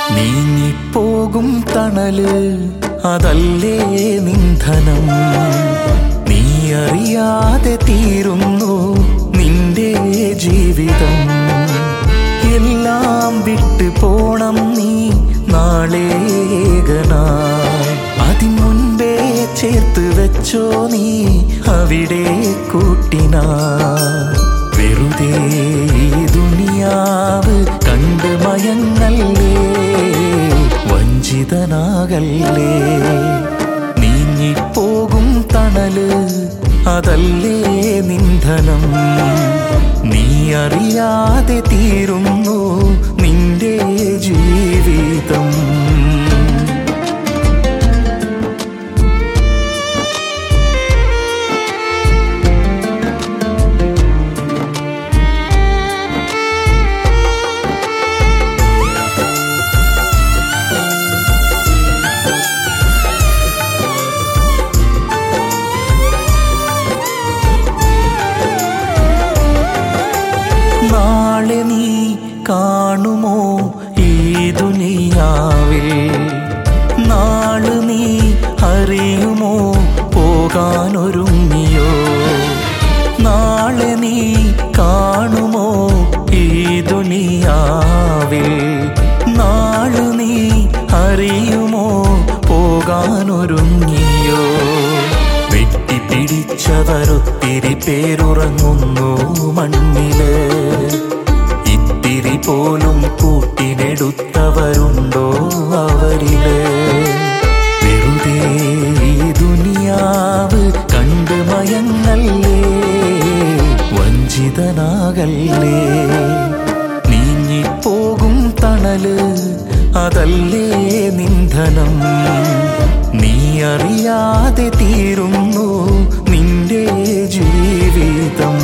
നീങ്ങിപ്പോകും തണല് അതല്ലേ നിന്ധനം നീ അറിയാതെ തീരുന്നു നിന്റെ ജീവിതം എല്ലാം വിട്ടു പോണം നീ നാളേകനായി അതിൻ മുൻപേ ചേർത്ത് വെച്ചോ നീ അവിടെ കൂട്ടിനാ വെറുതെ ഈ ദുനിയാവ് കണ്ട് മയങ്ങല്ലേ വഞ്ചിതനാകല്ലേ നീങ്ങിപ്പോകും തണല് അതല്ലേ നിന്ധനം നീ അറിയാതെ തീരുന്നു നിന്റെ ജീവിതം നാളെ നീ കാണുമോ ഈ ദുനിയാവിൽ നാള് നീ അറിയുമോ പോകാനൊരുങ്ങിയോ നാളെ നീ കാണുമോ ഈ ദുനിയാവിൽ നാള് നീ അറിയുമോ പോകാനൊരുങ്ങിയോ വെട്ടിപ്പിടിച്ചവരൊത്തിരി പേരുറങ്ങുന്നു മണ്ണില് ഇത്തിരി പോലും കൂട്ടിനെടുത്തവരുണ്ടോ അവരില് വെറുതെ ഈ ദുനിയാവ് കണ്ട് മയങ്ങല്ലേ വഞ്ചിതനാകല്ലേ നീങ്ങിപ്പോകും തണല് അതല്ലേ നിന്ധനം നീ അറിയാതെ തീരുന്നു നിന്റെ ജീവിതം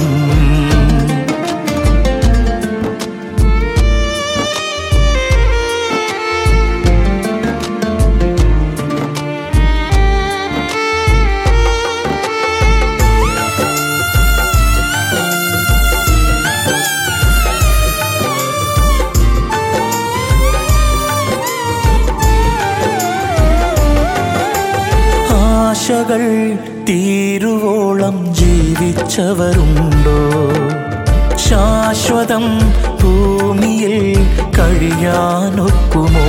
ആശകൾ തീരുവോളം ജീവിച്ചവരുണ്ടോ ശാശ്വതം ഭൂമിയിൽ കഴിയാനൊക്കുമോ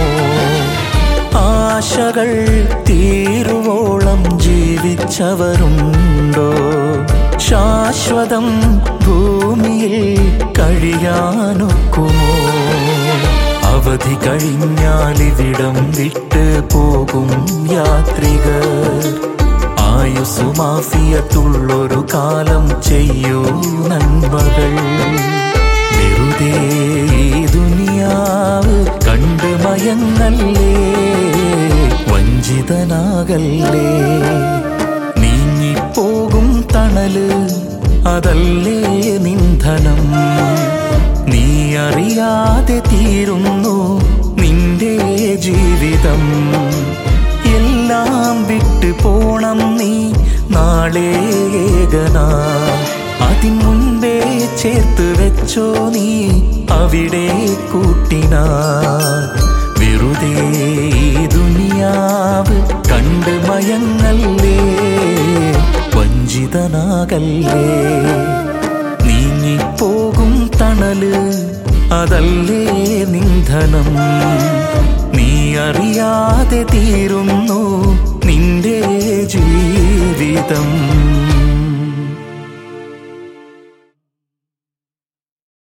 ആശകൾ തീരുവോളം ജീവിച്ചവരുണ്ടോ ശാശ്വതം ഭൂമിയിൽ കഴിയാനൊക്കുമോ അവധി കഴിഞ്ഞാൽ ഇവിടം വിട്ട് പോകും യാത്രികർ ആയുസുമാഫിയത്തുള്ളൊരു കാലം ചെയ്യൂ നന്മകൾ വെറുതെ ഈ ദുനിയാവ് കണ്ട് മയങ്ങല്ലേ വഞ്ചിതനാകല്ലേ നീങ്ങിപ്പോകും തണല് അതല്ലേ നിന്ധനം നീ അറിയാതെ തീരുന്നു നിന്റെ ജീവിതം എല്ലാം വിട്ടു പോണം നീ നാളേകനാ അതിൻ മുൻപേ ചേർത്ത് വെച്ചോ നീ അവിടെ കൂട്ടിനാ വെറുതെ ഈ ദുനിയാവ് കണ്ട് മയങ്ങല്ലേ വഞ്ചിതനാകല്ലേ നീങ്ങിപ്പോകും തണല് അതല്ലേ നിന്ധനം